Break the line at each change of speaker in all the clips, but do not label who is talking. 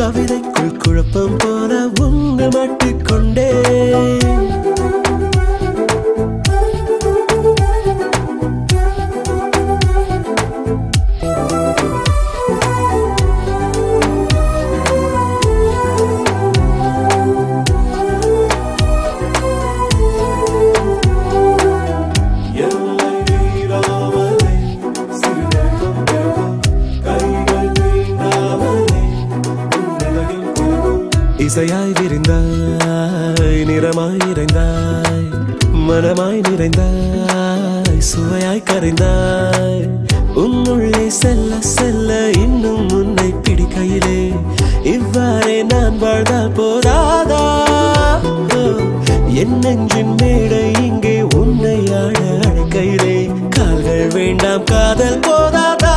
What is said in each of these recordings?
கவிதைக்குள் குழப்பம் போல உன்னை மாட்டிக்கொண்டே எல்லை மீறாமலே சிறுநேரம் பிறகும் கைகள் நீங்காமலே உன்னிலையில் பிறகும் இசையாய் விரிந்தாய் நிறமாய் நிறைந்தாய் மனமாய் நிறைந்தாய் சுவையாய் கரைந்தாய் உன்னுள்ளே செல்ல செல்ல இன்னும் உன்னை பிடிக்கையிலே இவ்வாறே நான் வாழ்ந்தால் போதாதா என் நெஞ்சின் மேடை இங்கே உன்னை ஆட அழைக்கையிலே கால்கள் வேண்டாம் காதல் போதாதா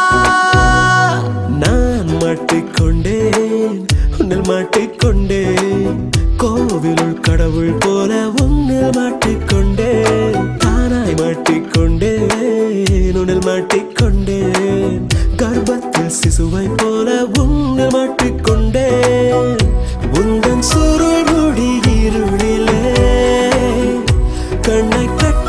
நான் மாட்டிக்கொண்டேன் உன்னில் மாட்டிக்கொண்டேன் கோவிலுள் கடவுள் போல உன்னில் மாட்டிக்கொண்டேன் தானாய் மாட்டிக்கொண்டேன் உன்னில் மாட்டிக்கொண்டேன் கர்ப்பத்தில் சிசுவை போல உன்னில் மாட்டிக்கொண்டேன் உந்தன் சுருள் முடி இருளிலே கண்ணை கட்ட